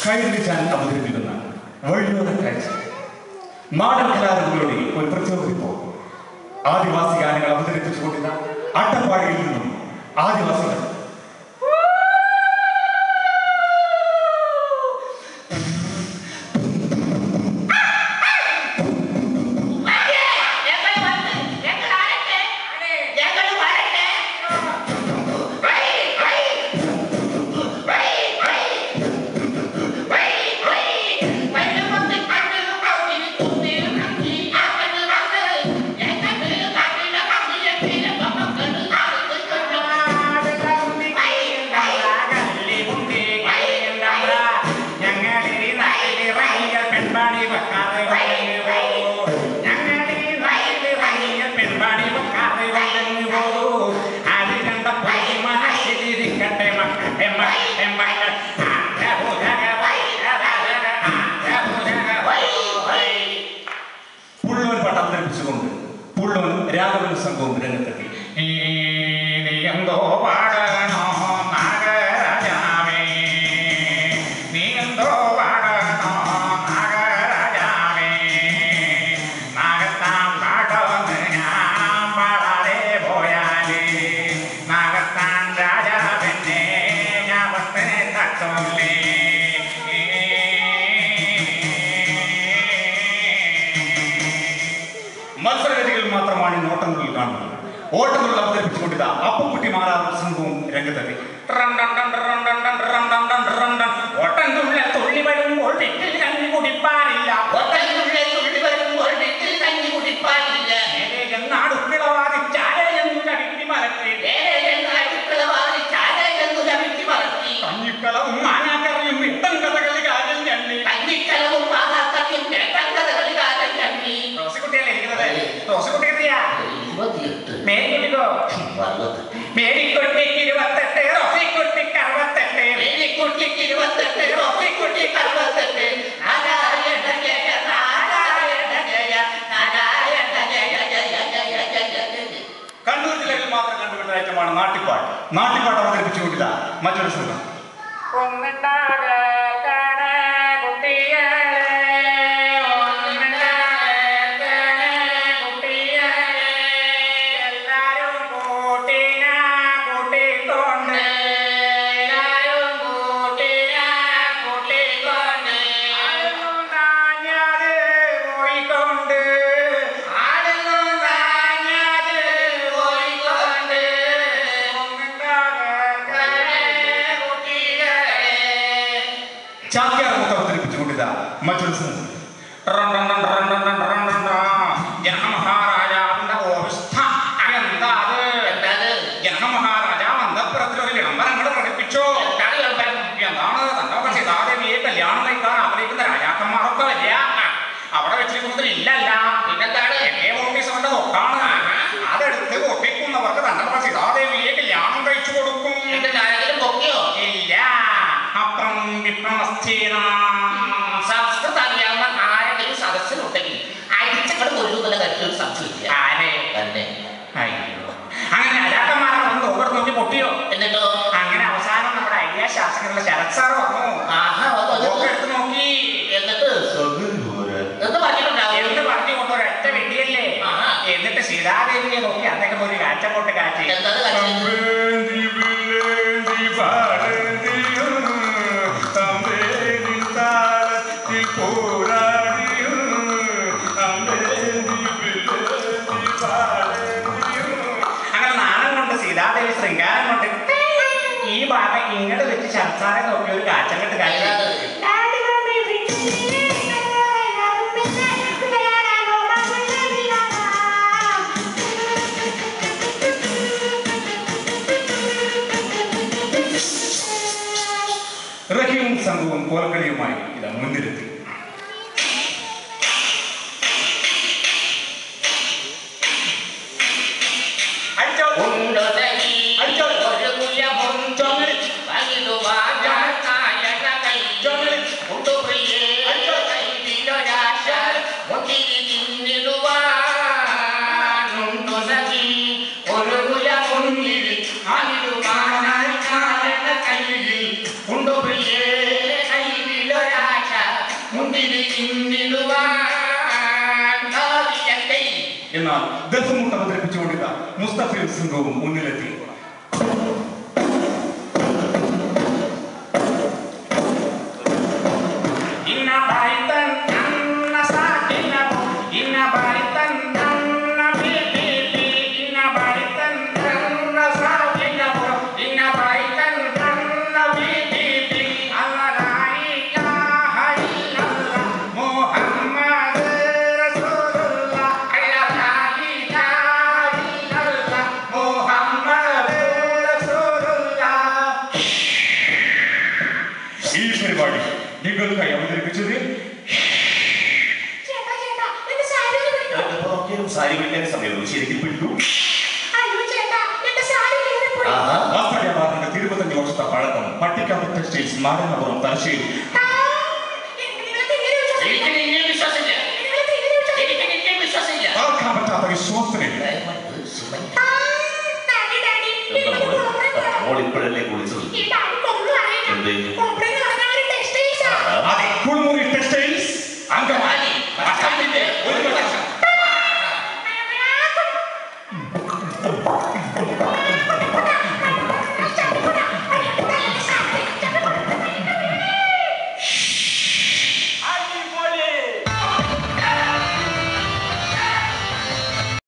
കൈരളിച്ചാൻ അവതരിപ്പിക്കുന്ന വഴിയോര കാഴ്ച നാടൻ കലാരൂപങ്ങളുടെ ഒരു പ്രത്യേക വിഭവം ആദിവാസി ഗാനങ്ങൾ അവതരിപ്പിച്ചുകൊണ്ടിരുന്ന അട്ടപ്പാടിയിൽ നിന്നും ആദിവാസികൾ പുള്ളോൻ പാട്ട് അവതരിപ്പിച്ചുകൊണ്ട് പുള്ളോൻ രാഘവൻ സംഘവും രംഗത്തെത്തി എന്തോ പാടണോ നാഗരാജാവേ നീ എന്തോ പാടണോ നാഗരാജാവേ നാഗത്താം പാടോന്ന് ഞാൻ പാടാതെ പോയാല് നാഗത്താൻ രാജാവിനെ ഞാൻ തട്ടോല്ലേ മത്സരവേദികളിൽ മാത്രമാണ് ഈ ഓട്ടങ്ങളിൽ കാണുന്നത് ഓട്ടങ്ങളിൽ അവതരിപ്പിച്ചുകൊണ്ടിരുന്ന അപ്പുക്കുട്ടി മാറാറും സംഘവും രംഗത്തെത്തി ഓട്ടം തുള്ള തുള്ളി വരുമ്പോൾ വീട്ടിൽ കഞ്ഞി കുടിപ്പാനില്ല നേരെ എന്നാടുക്കളവാതി ചാരയെന്നു ചവിട്ടി മലത്തി കഞ്ഞിക്കളവും മാങ്ങാക്കറിയും ഇട്ടം കഥകളി കാര്യം ഞണ്ണി റോസിക്കുട്ടിയല്ലേ ഇരിക്കുന്നത് റോസിക്കുട്ടിയാ മേരിക്കുട്ടിക്കോ മേരിക്കുട്ടിക്ക് ഇരുപത്തെട്ട് റോസിക്കുട്ടിക്ക് അറുപത്തെട്ട് കുട്ടിക്ക് ഇരുപത്തെട്ട് കുട്ടിക്ക് അറുപത്തെട്ട് നാരായണ ജയ നാരായണ ജയ നാരായണ ജയ ജയ ജയ ജയ ജയ കണ്ണൂർ ജില്ലയിൽ മാത്രം കണ്ടുപിടുന്ന ഐറ്റമാണ് നാട്ടിപ്പാട്ട് നാട്ടിപ്പാട്ട് അവതരിപ്പിച്ചുകൊണ്ടിരുന്ന മറ്റൊരു സംഘം ചാക്യാർമുഖത്ത് അവതരിപ്പിച്ചുകൊണ്ടിരുന്ന മറ്റൊരു സംഘം ജനമഹാരാജാവിന്റെ അവസ്ഥ എന്താ അത് ജനമഹാരാജാവ് അന്തപ്പുരത്തിൽ ഒരു വിളംബരങ്ങൾ പ്രകടിപ്പിച്ചു എന്താണ് തന്നൊക്കെ സീതാദേവിയെ കല്യാണം കഴിക്കാൻ ആഗ്രഹിക്കുന്ന രാജാക്കന്മാരൊക്കെ വരിക അവിടെ വെച്ചിരിക്കുന്നത് ഇല്ലല്ല പിന്നെന്താണ്? എന്നെ ഓഫീസറിന്റെ തൊട്ടാണ് അതെടുത്ത് ഒപ്പിക്കുന്നവർക്ക് തന്നൊക്കെ സീതാദേവിയെ കല്യാണം കഴിച്ചു കൊടുക്കും എന്നിട്ട് ആരെങ്കിലും പൊക്കിയോ ഇല്ല അപ്പം വിപ്രമസ്ഥീന സംസ്കൃതം അറിയാവുന്ന ആരെങ്കിലും സദസ്സിലുണ്ടെങ്കിൽ അടിച്ചങ്ങൾ കൊല്ലുന്നുള്ള കാര്യത്തിൽ ഒരു സംശയമില്ല ആരെ തന്നെ അയ്യോ അങ്ങനെ രാജാക്കന്മാരെ വന്ന് ഓവർ നോക്കി പൊട്ടിയോ എന്നിട്ടോ അങ്ങനെ അവസാനം നമ്മുടെ ഐഡിയ ശാസ്ത്രജ്ഞരുടെ ശരത് സാർ വന്നു ആഹാ വന്നു, ഒക്കെ എന്നിട്ട് എടുത്ത് നോക്കി എന്നിട്ട് എന്ന് പറഞ്ഞിട്ടുണ്ടാവും എന്ന് പറഞ്ഞു കൊണ്ട് ഒരൊറ്റ വെടിയല്ലേ ആഹാ. എന്നിട്ട് സീതാദേവിയെ നോക്കി അദ്ദേഹം ഒരു കാഴ്ച കൊണ്ട് കാച്ചി എന്താണ് കാച്ചി? അമ്പേന്തി വില്ലേന്തി പാടേന്തിയോ, അമ്പേന്തി താളത്തിൽ പോരാടിയോ, അമ്പേന്തി വില്ലേന്തി പാടേന്തിയോ. അങ്ങനെ നാണം കൊണ്ട് സീതാദേവി ശൃംഗാരം കൊണ്ട് ഈ ഭാഗം ഇങ്ങോട്ട് വെച്ച് ശരത്സാറെ നോക്കി ഒരു കാച്ചം കണ്ട് കാച്ചി ഏതാണ്? റഹീമും സംഘവും കോലക്കളിയുമായി ഇത് മുൻനിർത്തി അടിച്ചോ ഉണ്ടൊതകി അടിച്ചോ. ഒരു കുലമുണ്ടോ വലുതുവാകാൻ നായകകൾ ഉണ്ടു പ്രിയേ കൈവിലൊരാശ മുട്ടിരി തിന്നിടുവാനുണ്ടൊതകി ഒരു കുലമുണ്ടിൽ അനിടുവാനായി കാരണ കയ്യിൽ ഉണ്ടു പ്രിയേ കൈവിലൊരാശ ദഫമുട്ട് അവതരിപ്പിച്ചുകൊണ്ടിരുന്ന മുസ്തഫയും സിംഗവും മുന്നിലെത്തി Inna baitan anna sakinabu Inna baitan anna bibibi Inna baitan anna sakinabu Inna baitan anna bibibi Allah la ilaha illallah Muhammad Rasulullah Allah la ilaha illallah Muhammad Rasulullah ഈ പരിപാടി നിങ്ങൾക്കായി അവതരിപ്പിച്ചത് ചേട്ടാ ചേട്ടാ എന്റെ സാരി ഒന്ന് പിടിക്കൂ. നോക്കിയാലും സാരി പിടിക്കാൻ സമയമുള്ളൂ ശരിക്കും പിടിക്കൂ അയ്യോ ചേട്ടാ എന്റെ സാരി കീറിപ്പോയി. ആഹാ വസ്ത്രവ്യാപാരത്തിന്റെ ഇരുപത്തഞ്ച് വർഷത്തെ പഴക്കം പട്ടിക്കാട് ടെക്സ്റ്റൈൽസ് മാടനപുരം തലശ്ശേരി ആ, നിങ്ങളെ തീരെ വിശ്വസിക്കില്ല. എനിക്ക് നിന്നെ വിശ്വാസമില്ല നിങ്ങളെ തീരെ വിശ്വസിക്കില്ല. എനിക്ക് നിന്നെ വിശ്വാസമില്ല താർക്കാൻ പറ്റാത്ത വിശ്വാസത്തിന് ആ, ഡാഡി, ഡാഡി, എനിക്കൊരു കോംപ്ലക്സ് വേണം. മോൾ ഇപ്പോഴല്ലേ കുളിച്ചത് ഈ ഡാഡി കൊന്നു കളയണം. എന്ത്? കോംപ്ലക്സ്